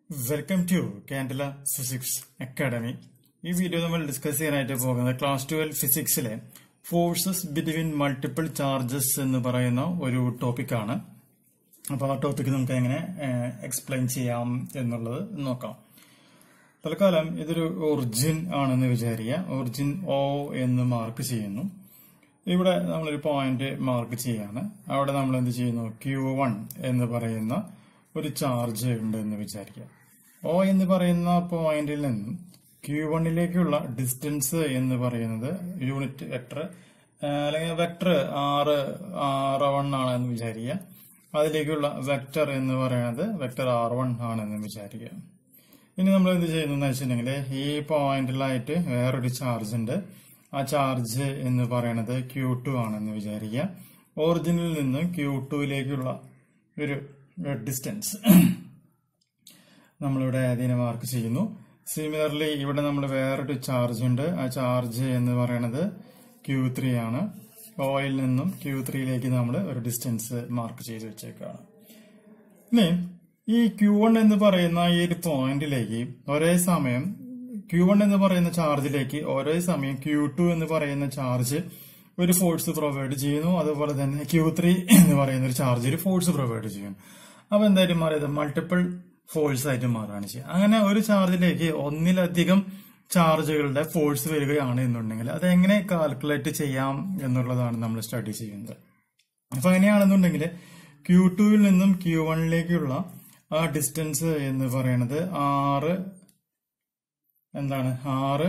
welcome to കാൻഡല physics academy ഈ video നമ്മൾ ഡിസ്കസ് ചെയ്യാനായിട്ട് പോകുന്നത് ക്ലാസ് ട്വൽവ് ഫിസിക്സിലെ ഫോഴ്സസ് ബിറ്റ്വീൻ മൾട്ടിപ്പിൾ ചാർജസ് എന്ന് പറയുന്ന ഒരു ടോപ്പിക്കാണ് അപ്പോൾ ആ ടോപ്പിക്ക് നമുക്ക് എങ്ങനെ എക്സ്പ്ലെയിൻ ചെയ്യാം എന്നുള്ളത് നോക്കാം തൽക്കാലം ഇതൊരു ഒറിജിൻ ആണെന്ന് വിചാരിക്കുക ഒറിജിൻ ഒ എന്ന് മാർക്ക് ചെയ്യുന്നു ഇവിടെ നമ്മളൊരു പോയിന്റ് മാർക്ക് ചെയ്യാണ് അവിടെ നമ്മൾ എന്ത് ചെയ്യുന്നു ക്യൂ വൺ എന്ന് പറയുന്ന ഒരു ചാർജ് ഉണ്ട് എന്ന് വിചാരിക്കുക ഒ എന്ന് പറയുന്ന പോയിന്റിൽ നിന്നും ക്യൂ വണ്ണിലേക്കുള്ള ഡിസ്റ്റൻസ് എന്ന് പറയുന്നത് യൂണിറ്റ് വെക്ടർ അല്ലെങ്കിൽ വെക്ടർ ആറ് ആറ് വൺ ആണെന്ന് വിചാരിക്കുക അതിലേക്കുള്ള വെക്ടർ എന്ന് പറയുന്നത് വെക്ടർ ആർ വൺ ആണെന്ന് വിചാരിക്കുക ഇനി നമ്മൾ എന്ത് ചെയ്യുന്നു എന്ന് വെച്ചിട്ടുണ്ടെങ്കിൽ ഈ പോയിന്റിലായിട്ട് വേറൊരു ചാർജ് ഉണ്ട് ആ ചാർജ് എന്ന് പറയുന്നത് ക്യൂ ടു ആണെന്ന് വിചാരിക്കുക ഒറിജിനിൽ നിന്ന് ക്യൂ ടുവിലേക്കുള്ള ഒരു ഡിസ്റ്റൻസ് നമ്മളിവിടെ അതിനെ മാർക്ക് ചെയ്യുന്നു സിമിലർലി ഇവിടെ നമ്മൾ വേറൊരു ചാർജ് ഉണ്ട് ആ ചാർജ് എന്ന് പറയുന്നത് ക്യൂ ത്രീ ആണ് ഓയിൽ നിന്നും ക്യൂ ത്രീയിലേക്ക് നമ്മൾ ഒരു ഡിസ്റ്റൻസ് മാർക്ക് ചെയ്ത് വെച്ചേക്കാണ് ഇനി ഈ ക്യൂ വൺ എന്ന് പറയുന്ന ഈ ഒരു പോയിന്റിലേക്ക് ഒരേ സമയം ക്യൂ വൺ എന്ന് പറയുന്ന ചാർജിലേക്ക് ഒരേ സമയം ക്യൂ ടു എന്ന് പറയുന്ന ചാർജ് ഒരു ഫോഴ്സ് പ്രൊവൈഡ് ചെയ്യുന്നു അതുപോലെ തന്നെ ക്യൂ ത്രീ എന്ന് പറയുന്ന ഒരു ചാർജ് ഒരു ഫോഴ്സ് പ്രൊവൈഡ് ചെയ്യുന്നു അപ്പൊ എന്തായാലും മാറിയത് മൾട്ടിപ്പിൾ ഫോഴ്സ് ആയിട്ട് മാറുകയാണ് ചെയ്യുക അങ്ങനെ ഒരു ചാർജിലേക്ക് ഒന്നിലധികം ചാർജുകളുടെ ഫോഴ്സ് വരികയാണ് എന്നുണ്ടെങ്കിൽ അത് എങ്ങനെ കാൽക്കുലേറ്റ് ചെയ്യാം എന്നുള്ളതാണ് നമ്മൾ സ്റ്റഡി ചെയ്യുന്നത് അപ്പൊ അങ്ങനെയാണെന്നുണ്ടെങ്കിൽ ക്യൂ ടുവിൽ നിന്നും ക്യൂ വണ്ണിലേക്കുള്ള ആ ഡിസ്റ്റൻസ് എന്ന് പറയുന്നത് ആറ് എന്താണ് ആറ്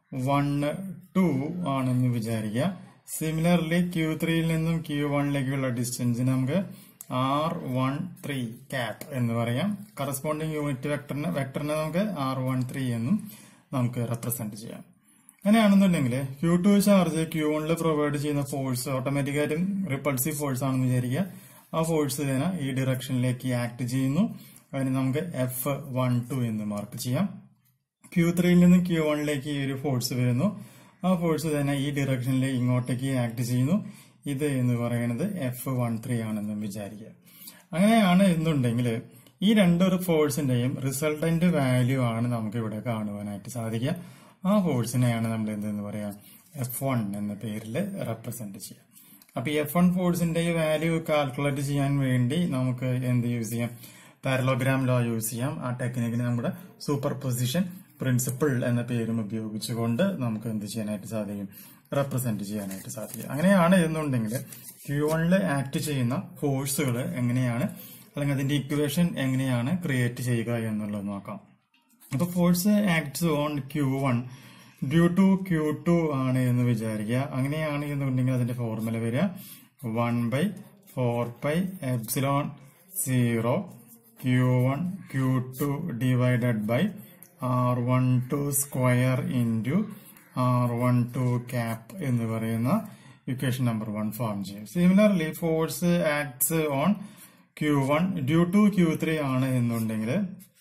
വണ് ടു ആണെന്ന് വിചാരിക്കുക സിമിലർലി ക്യൂ ത്രീയിൽ നിന്നും ക്യൂ വണ്ണിലേക്കുള്ള ഡിസ്റ്റൻസ് നമുക്ക് ആർ വൺ ത്രീ ക്യാപ് എന്ന് പറയാം കറസ്പോണ്ടിങ് യൂണിറ്റ് വെക്ടറിന് വെക്ടറിനെ നമുക്ക് ആർ വൺ ത്രീ എന്നും നമുക്ക് റെപ്രസെന്റ് ചെയ്യാം അങ്ങനെയാണെന്നുണ്ടെങ്കിൽ ക്യൂ ടു ചാർജ് ക്യൂ വണ്ണിൽ പ്രൊവൈഡ് ചെയ്യുന്ന ഫോഴ്സ് ഓട്ടോമാറ്റിക്കായിട്ടും റിപ്പൾസീവ് ഫോഴ്സ് ആണെന്ന് വിചാരിക്കുക ആ ഫോഴ്സ് തന്നെ ഈ ഡിറക്ഷനിലേക്ക് ആക്ട് ചെയ്യുന്നു അതിന് നമുക്ക് എഫ് വൺ ടു എന്ന് മാർക്ക് ചെയ്യാം ക്യൂ ത്രീയിൽ നിന്ന് ക്യൂ വണ്ണിലേക്ക് ഈ ഒരു ഫോഴ്സ് വരുന്നു ആ ഫോഴ്സ് തന്നെ ഈ ഡിറക്ഷനിൽ ഇങ്ങോട്ടേക്ക് ആക്ട് ചെയ്യുന്നു ഇത് എന്ന് പറയുന്നത് എഫ് വൺ ത്രീ ആണെന്ന് വിചാരിക്കുക അങ്ങനെയാണ് എന്നുണ്ടെങ്കിൽ ഈ രണ്ടൊരു ഫോഴ്സിന്റെയും റിസൾട്ടന്റ് വാല്യൂ ആണ് നമുക്ക് ഇവിടെ കാണുവാനായിട്ട് സാധിക്കുക ആ ഫോഴ്സിനെയാണ് നമ്മൾ എന്തെന്ന് പറയാം എഫ് വൺ എന്ന പേരിൽ റെപ്രസെന്റ് ചെയ്യുക അപ്പൊ എഫ് വൺ ഫോഴ്സിന്റെ വാല്യൂ കാൽക്കുലേറ്റ് ചെയ്യാൻ വേണ്ടി നമുക്ക് എന്ത് യൂസ് ചെയ്യാം പാരലോഗ്രാം ലോ യൂസ് ചെയ്യാം ആ ടെക്നിക്കിന് നമ്മുടെ സൂപ്പർ പൊസിഷൻ പ്രിൻസിപ്പിൾ എന്ന പേരും ഉപയോഗിച്ചുകൊണ്ട് നമുക്ക് എന്ത് ചെയ്യാനായിട്ട് സാധിക്കും റെപ്രസെന്റ് ചെയ്യാനായിട്ട് സാധിക്കും അങ്ങനെയാണ് എന്നുണ്ടെങ്കിൽ ക്യൂ വണ്ണിൽ ആക്ട് ചെയ്യുന്ന ഫോഴ്സുകൾ എങ്ങനെയാണ് അല്ലെങ്കിൽ അതിന്റെ ഇക്വേഷൻ എങ്ങനെയാണ് ക്രിയേറ്റ് ചെയ്യുക എന്നുള്ളത് നോക്കാം അപ്പൊ force acts on Q one due to Q two ആണ് എന്ന് വിചാരിക്കുക അങ്ങനെയാണ് എന്നുണ്ടെങ്കിൽ അതിന്റെ ഫോർമുല വരിക one by four by epsilon zero Q one Q two divided by R one two square into R one two cap എന്ന് പറയുന്ന equation number one form ചെയ്യും similarly force acts on Q one due to Q three ആണ് എന്നുണ്ടെങ്കിൽ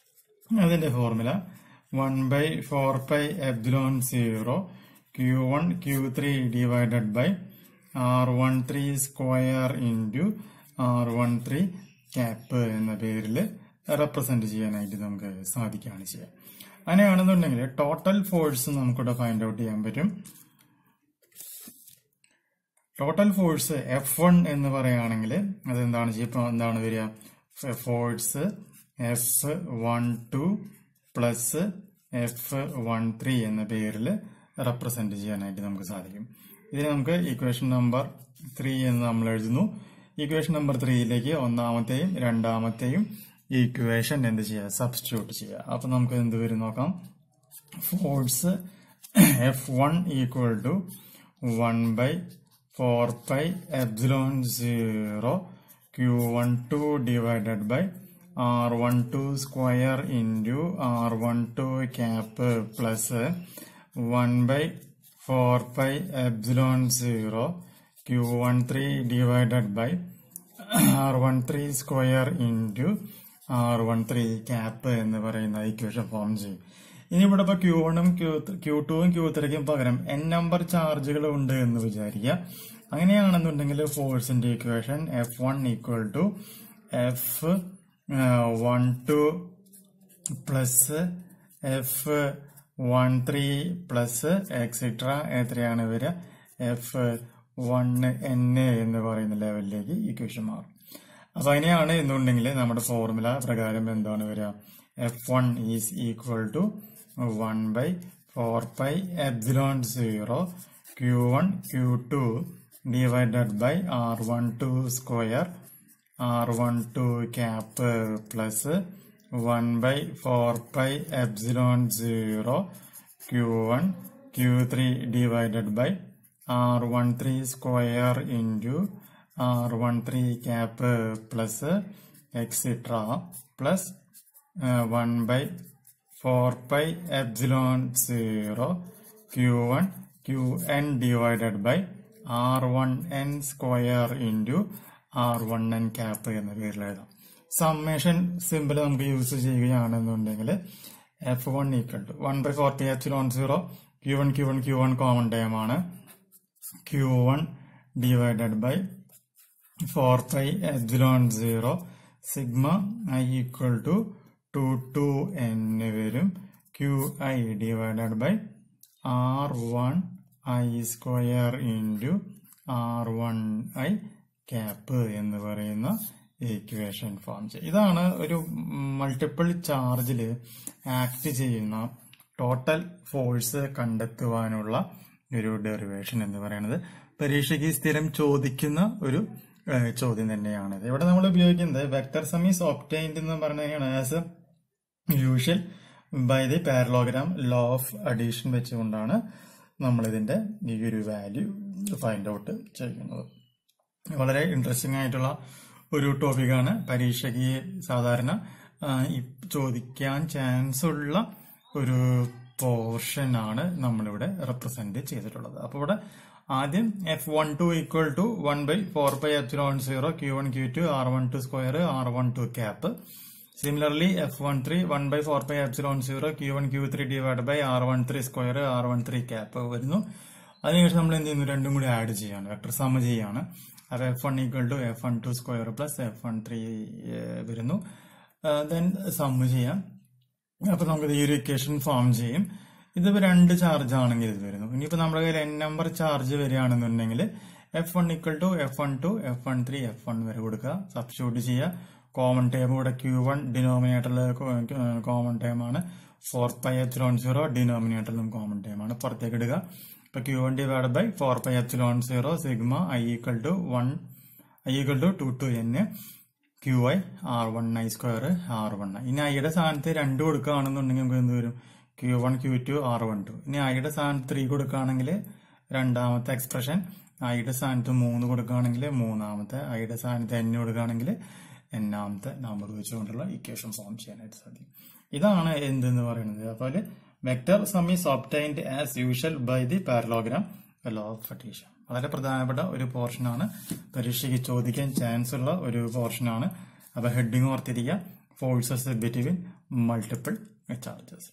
അതിന്റെ formula one by four by epsilon zero Q one Q three divided by R one three square into R one three cap എന്ന പേരിൽ represent ചെയ്യാനായിട്ട് നമുക്ക് സാധിക്കുകയാണ് ചെയ്യുക അങ്ങനെയാണെന്നുണ്ടെങ്കിൽ ടോട്ടൽ ഫോഴ്സ് നമുക്കിവിടെ ഫൈൻഡ് ഔട്ട് ചെയ്യാൻ പറ്റും ടോട്ടൽ ഫോഴ്സ് എഫ് വൺ എന്ന് പറയുകയാണെങ്കിൽ അതെന്താണ് ചെയ്യുക എന്താണ് വരിക force F one two plus F one three എന്ന പേരിൽ റെപ്രസെന്റ് ചെയ്യാനായിട്ട് നമുക്ക് സാധിക്കും ഇതിന് നമുക്ക് ഇക്വേഷൻ നമ്പർ ത്രീ എന്ന് നമ്മൾ എഴുതുന്നു ഇക്വേഷൻ നമ്പർ ത്രീയിലേക്ക് ഒന്നാമത്തെയും രണ്ടാമത്തെയും ഇക്വേഷൻ എന്ത് ചെയ്യുക സബ്സ്റ്റിറ്റ്യൂട്ട് ചെയ്യുക അപ്പൊ നമുക്ക് എന്ത് വരും നോക്കാം force F one equal to one by four by epsilon zero Q one two divided by R one two square into R one two cap plus one by four by epsilon zero Q one three divided by R one three square into R one three cap എന്ന് പറയുന്ന equation form ചെയ്യും ഇനി ഇവിടെ ഇപ്പൊ Q വണ്ണും Q Q ടുവും Q ത്രീക്കും പകരം എൻ നമ്പർ ചാർജുകൾ ഉണ്ട് എന്ന് വിചാരിക്കുക അങ്ങനെയാണെന്നുണ്ടെങ്കിൽ ഫോഴ്സിന്റെ equation F one equal to F one two plus F one three plus etcetera എത്രയാണ് വരിക എഫ് വൺ എൻ എന്ന് പറയുന്ന ലെവലിലേക്ക് ഇക്വേഷൻ മാറും അപ്പൊ അതിനെയാണ് എന്നുണ്ടെങ്കിൽ നമ്മുടെ ഫോർമുല പ്രകാരം എന്താണ് വരിക F one is equal to one by four by epsilon zero Q one Q two divided by R one two square R one two cap plus one by four by epsilon zero Q one Q three divided by R one three square into R one three cap plus etcetera plus one by four by epsilon zero Q one Q N divided by R one N square into R one N cap എന്ന പേരിൽ എഴുതാം summation simple നമുക്ക് use ചെയ്യുകയാണെന്നുണ്ടെങ്കിൽ F one equal to one by forty epsilon zero Q one Q one Q one common time ആണ് Q one divided by four pi epsilon zero sigma I equal to two to two N Q I divided by R one I square into R one I cap എന്ന് പറയുന്ന equation form ചെയ്യും ഇതാണ് ഒരു multiple ചാർജിൽ act ചെയ്യുന്ന total force കണ്ടെത്തുവാനുള്ള ഒരു derivation എന്ന് പറയുന്നത് പരീക്ഷയ്ക്ക് സ്ഥിരം ചോദിക്കുന്ന ഒരു ഏഹ്, ചോദ്യം തന്നെയാണിത് ഇവിടെ നമ്മൾ ഉപയോഗിക്കുന്നത് വെക്ടർ സമീസ് ഒപ്റ്റൈൻഡ് എന്ന് പറഞ്ഞാണ് as usual by the parallelogram law of addition വെച്ചുകൊണ്ടാണ് നമ്മൾ ഇതിന്റെ ഈ ഒരു വാല്യൂ ഫൈൻഡ് ഔട്ട് ചെയ്യുന്നത് വളരെ ഇൻട്രസ്റ്റിംഗ് ആയിട്ടുള്ള ഒരു ടോപ്പിക്കാണ് പരീക്ഷയ്ക്ക് സാധാരണ ആ, ഈ ചോദിക്കാൻ ചാൻസ് ഉള്ള ഒരു പോർഷൻ ആണ് നമ്മളിവിടെ റെപ്രസെന്റ് ചെയ്തിട്ടുള്ളത് അപ്പോൾ ഇവിടെ ആദ്യം F one two equal to one by four by epsilon zero Q one Q two R one two square R one two cap similarly F one three one by four by epsilon zero Q one Q three divide by R one three square R one three cap വരുന്നു അതിനുശേഷം നമ്മൾ എന്ത് ചെയ്യുന്നു രണ്ടും കൂടി add ചെയ്യാണ് vector sum ചെയ്യാണ് അപ്പൊ F one equal to F one two square plus F one three വരുന്നു ദെൻ സമ്മ് ചെയ്യാം അപ്പൊ നമുക്ക് ഈ ഒരു ഇക്വേഷൻ ഫോം ചെയ്യും ഇതിപ്പോ രണ്ട് ചാർജ് ആണെങ്കിൽ ഇത് വരുന്നു ഇനിയിപ്പോ നമ്മുടെ കയ്യിൽ എൻ നമ്പർ ചാർജ് വരികയാണെന്നുണ്ടെങ്കിൽ F one equal to F one two F one three F one വരെ കൊടുക്കുക സബ്സ്റ്റിറ്റ്യൂട്ട് ചെയ്യുക കോമൺ ടേം ഇവിടെ ക്യൂ വൺ ഡിനോമിനേറ്ററിൽ കോമൺ ടേം ആണ് ഫോർ പൈ എപ്സിലോൺ സീറോ ഡിനോമിനേറ്ററിലും കോമൺ ടേം ആണ് പുറത്തേക്ക് ഇടുക ഇപ്പൊ Q one divide by four pi epsilon zero sigma I equal to one I equal to two to N Q I R one I square R one ഇനി ഐയുടെ സ്ഥാനത്ത് രണ്ട് കൊടുക്കുകയാണെന്നുണ്ടെങ്കിൽ നമുക്ക് എന്ത് വരും Q one Q two R one two ഇനി ഐയുടെ സ്ഥാനത്ത് ത്രീ കൊടുക്കുകയാണെങ്കിൽ രണ്ടാമത്തെ എക്സ്പ്രഷൻ ഐയുടെ സ്ഥാനത്ത് മൂന്ന് കൊടുക്കുകയാണെങ്കിൽ മൂന്നാമത്തെ ഐയുടെ സ്ഥാനത്ത് എൻ കൊടുക്കുകയാണെങ്കിൽ എന്നാമത്തെ നമ്പർ വെച്ചുകൊണ്ടുള്ള ഇക്വേഷൻ ഫോം ചെയ്യാനായിട്ട് സാധിക്കും ഇതാണ് എന്തെന്ന് പറയുന്നത് അപ്പോൾ vector sum is obtained as usual by the parallelogram law of addition വളരെ പ്രധാനപ്പെട്ട ഒരു പോർഷനാണ് പരീക്ഷയ്ക്ക് ചോദിക്കാൻ ചാൻസ് ഉള്ള ഒരു പോർഷനാണ് അപ്പൊ ഹെഡിങ് ഓർത്തിരിക്കുക forces between multiple charges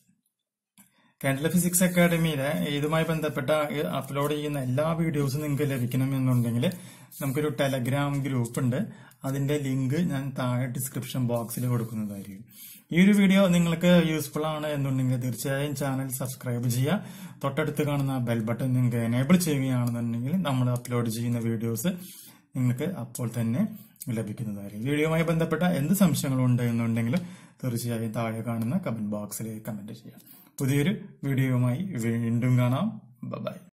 Kerala physics അക്കാഡമിയിലെ ഇതുമായി ബന്ധപ്പെട്ട അപ്ലോഡ് ചെയ്യുന്ന എല്ലാ വീഡിയോസും നിങ്ങൾക്ക് ലഭിക്കണമെന്നുണ്ടെങ്കിൽ നമുക്കൊരു ടെലഗ്രാം ഗ്രൂപ്പ് ഉണ്ട് അതിന്റെ ലിങ്ക് ഞാൻ താഴെ ഡിസ്ക്രിപ്ഷൻ ബോക്സിൽ കൊടുക്കുന്നതായിരിക്കും ഈ ഒരു വീഡിയോ നിങ്ങൾക്ക് യൂസ്ഫുൾ ആണ് എന്നുണ്ടെങ്കിൽ തീർച്ചയായും ചാനൽ സബ്സ്ക്രൈബ് ചെയ്യുക തൊട്ടടുത്ത് കാണുന്ന ബെൽ ബട്ടൺ നിങ്ങൾക്ക് എനേബിൾ ചെയ്യുകയാണെന്നുണ്ടെങ്കിൽ നമ്മൾ അപ്ലോഡ് ചെയ്യുന്ന വീഡിയോസ് നിങ്ങൾക്ക് അപ്പോൾ തന്നെ ലഭിക്കുന്നതായിരിക്കും വീഡിയോയുമായി ബന്ധപ്പെട്ട എന്ത് സംശയങ്ങളുണ്ട് എന്നുണ്ടെങ്കിലും തീർച്ചയായും താഴെ കാണുന്ന കമന്റ് ബോക്സിൽ കമന്റ് ചെയ്യാം പുതിയൊരു വീഡിയോയുമായി വീണ്ടും കാണാം ബൈ